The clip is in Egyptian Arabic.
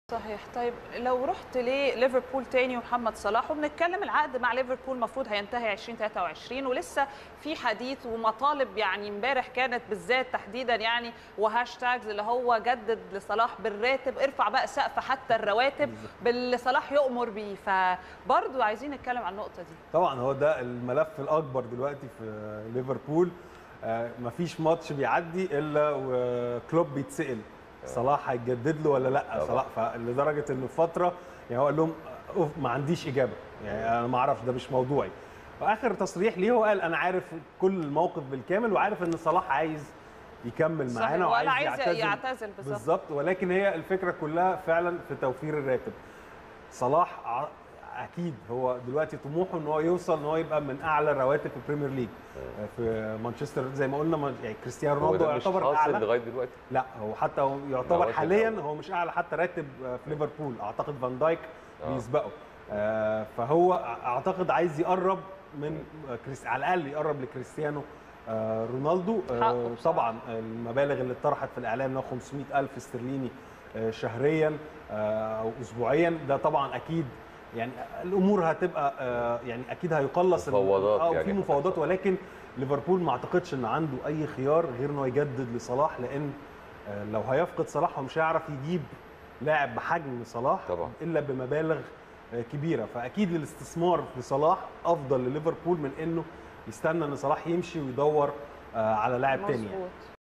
صحيح طيب لو رحت لليفربول تاني ومحمد صلاح وبنتكلم العقد مع ليفربول المفروض هينتهي 2023 ولسه في حديث ومطالب يعني امبارح كانت بالذات تحديدا يعني وهاشتاجز اللي هو جدد لصلاح بالراتب ارفع بقى سقف حتى الرواتب باللي صلاح يؤمر بيه فبرضه عايزين نتكلم عن النقطه دي طبعا هو ده الملف الاكبر دلوقتي في ليفربول آه، مفيش ماتش بيعدي الا وكلوب بيتسال صلاح هيجدد له ولا لا طبعا. صلاح فلدرجه انه في فتره يعني هو قال لهم أوف ما عنديش اجابه يعني انا ما اعرفش ده مش موضوعي واخر تصريح ليه هو قال انا عارف كل الموقف بالكامل وعارف ان صلاح عايز يكمل صحيح، معانا ولا وعايز عايز يعتزل بالظبط. بالظبط ولكن هي الفكره كلها فعلا في توفير الراتب صلاح ع- اكيد هو دلوقتي طموحه ان هو يوصل ان هو يبقى من اعلى الرواتب في البريمير ليج في مانشستر زي ما قلنا ما- يعني كريستيانو هو رونالدو ده مش يعتبر حاصل اعلى لغايه دلوقتي لا هو حتى هو يعتبر رواتب حاليا أعلى. هو مش اعلى حتى راتب في ليفربول اعتقد فان دايك آه. بيسبقه آه، فهو اعتقد عايز يقرب من كريس على الاقل يقرب لكريستيانو آه، رونالدو آه، حقه بصراحة. طبعا المبالغ اللي اتطرحت في الاعلام انه 500 الف استرليني آه، شهريا آه، او اسبوعيا ده طبعا اكيد يعني الامور هتبقى آه، يعني اكيد هيقلص ال- مفاوضات اه يعني في مفاوضات ولكن ليفربول ما اعتقدش ان عنده اي خيار غير انه يجدد لصلاح لان آه، لو هيفقد صلاح هو مش هيعرف يجيب لاعب بحجم صلاح طبعا. الا بمبالغ آه، كبيره فاكيد الاستثمار في صلاح افضل لليفربول من انه يستنى ان صلاح يمشي ويدور آه، على لاعب تاني يعني. مظبوط